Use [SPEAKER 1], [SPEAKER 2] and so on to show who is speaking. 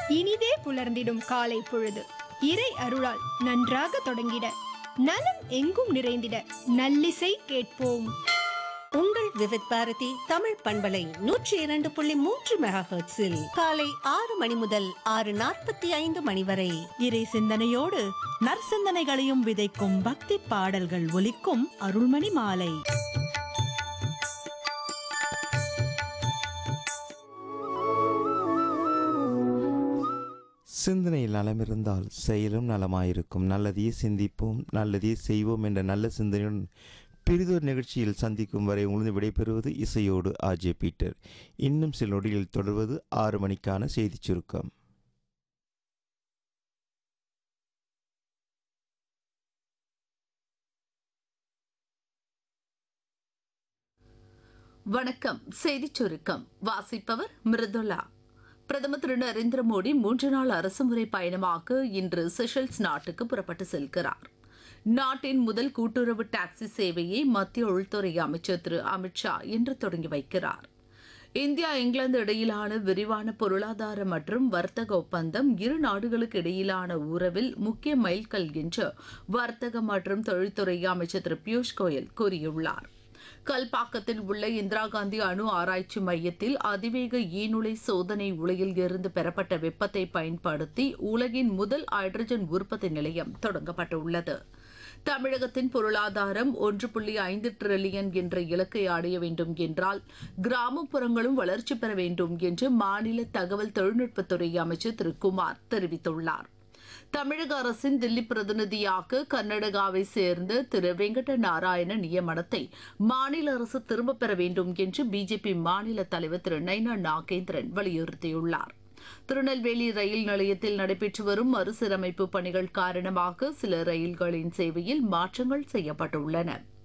[SPEAKER 1] இனிதே புலர்ந்திடும் காலை பொழுது இறை அருளால் நன்றாக தொடங்கிட நலம் எங்கும் நிறைந்திட நல்லிசை கேட்போம்
[SPEAKER 2] உங்கள் விவித் பாரதி தமிழ் பண்பலை நூற்றி இரண்டு புள்ளி மூன்று மெகா ஹெர்ட்ஸில் காலை ஆறு மணி முதல் ஆறு நாற்பத்தி ஐந்து மணி வரை
[SPEAKER 3] இறை சிந்தனையோடு நற்சிந்தனைகளையும் விதைக்கும் பக்தி பாடல்கள் ஒலிக்கும் அருள்மணி மாலை
[SPEAKER 4] சிந்தனையில் நலமிருந்தால் செயலும் நலமாயிருக்கும் நல்லதையே சிந்திப்போம் நல்லதையே செய்வோம் என்ற நல்ல சிந்தனையுடன் பிரிதொரு நிகழ்ச்சியில் சந்திக்கும் வரை உங்களது விடைபெறுவது இசையோடு ஆஜே பீட்டர் இன்னும் சில நொடியில் தொடர்வது ஆறு மணிக்கான செய்திச் சுருக்கம்
[SPEAKER 5] வணக்கம் செய்திச் சுருக்கம் வாசிப்பவர் மிருதுலா பிரதமர் திரு நரேந்திர மோடி மூன்று நாள் அரசுமுறை பயணமாக இன்று செஷல்ஸ் நாட்டுக்கு புறப்பட்டு செல்கிறார் நாட்டின் முதல் கூட்டுறவு டாக்ஸி சேவையை மத்திய உள்துறை அமைச்சர் திரு அமித்ஷா இன்று தொடங்கி வைக்கிறார் இந்தியா இங்கிலாந்து இடையிலான விரிவான பொருளாதார மற்றும் வர்த்தக ஒப்பந்தம் இரு நாடுகளுக்கு இடையிலான உறவில் முக்கிய மைல்கல் என்று வர்த்தக மற்றும் தொழில்துறை அமைச்சர் திரு பியூஷ் கோயல் கூறியுள்ளார் கல்பாக்கத்தில் உள்ள இந்திரா காந்தி அணு ஆராய்ச்சி மையத்தில் அதிவேக ஈநுழை சோதனை உலையில் இருந்து பெறப்பட்ட வெப்பத்தை பயன்படுத்தி உலகின் முதல் ஹைட்ரஜன் உற்பத்தி நிலையம் தொடங்கப்பட்டுள்ளது தமிழகத்தின் பொருளாதாரம் ஒன்று புள்ளி ஐந்து டிரில்லியன் என்ற இலக்கை அடைய வேண்டும் என்றால் கிராமப்புறங்களும் வளர்ச்சி பெற வேண்டும் என்று மாநில தகவல் தொழில்நுட்பத்துறை அமைச்சர் திரு குமார் தெரிவித்துள்ளார் தமிழக அரசின் தில்லி பிரதிநிதியாக கர்நாடகாவை சேர்ந்த திரு வெங்கட நாராயண நியமனத்தை மாநில அரசு திரும்பப் பெற வேண்டும் என்று பிஜேபி மாநில தலைவர் திரு நைனா நாகேந்திரன் வலியுறுத்தியுள்ளார் திருநெல்வேலி ரயில் நிலையத்தில் நடைபெற்று வரும் மறுசீரமைப்பு பணிகள் காரணமாக சில ரயில்களின் சேவையில் மாற்றங்கள் செய்யப்பட்டுள்ளன